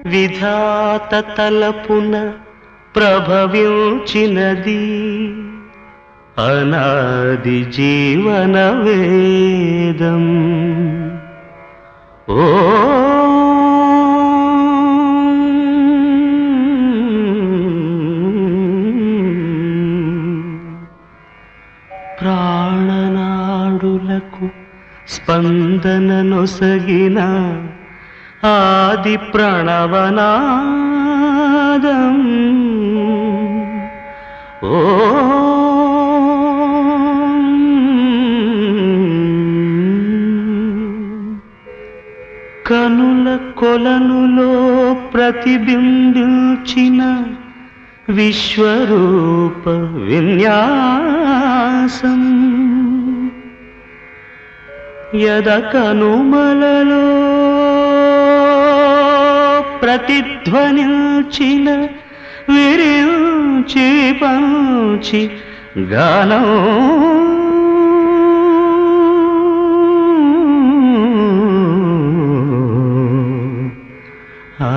విధాత తలపున ప్రభవించినది అనాది జీవన వేదం ఓ ప్రాణనాడులకు స్పందన నొసగిన ఆది ప్రణవనాదం ఓ కనుల కొలనులో ప్రతిబింబించిన విశ్వరూప విన్యాసం యద కనుమలలో ప్రతిధ్వనిల్చిన విరించి పంచి గానం ఆ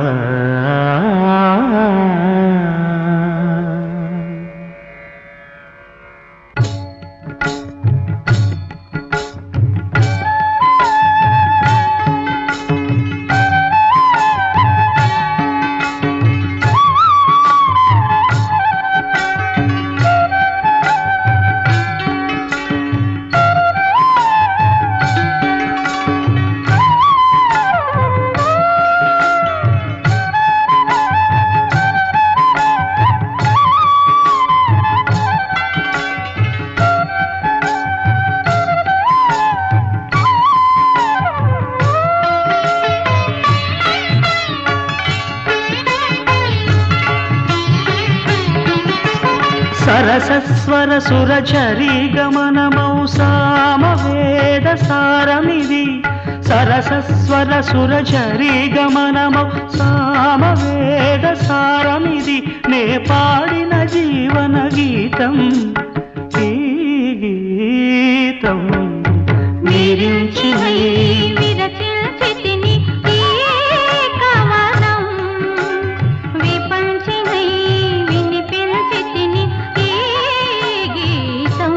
సరసస్వర సురచరీ గమనమౌ సామవేద సారమిది సరసస్వర సురచరీ గమనమౌ సామవేద సారమిది నే పాడిన జీవన గీతం ఈ గీతం నిరించిన విరచిల్చితిని ఈ కవనం విపంచినై వినిపించితిని ఈ గీతం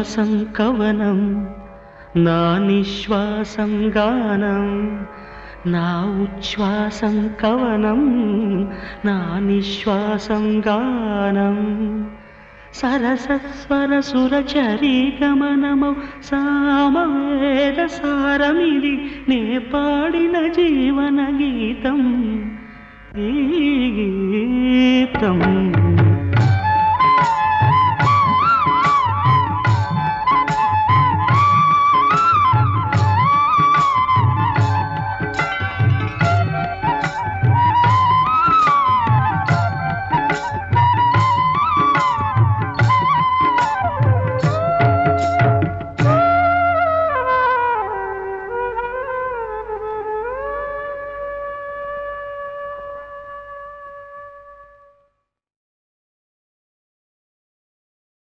ఉచ్ఛ్వాసం కవనం నా నిశ్వాసం గానం నా ఉచ్ఛ్వాసం కవనం నా నిశ్వాసం గానం సరసస్వర సురచరీ గమనమౌ సామవేద సారమిది నే పాడిన జీవన గీతం ఈ గీతం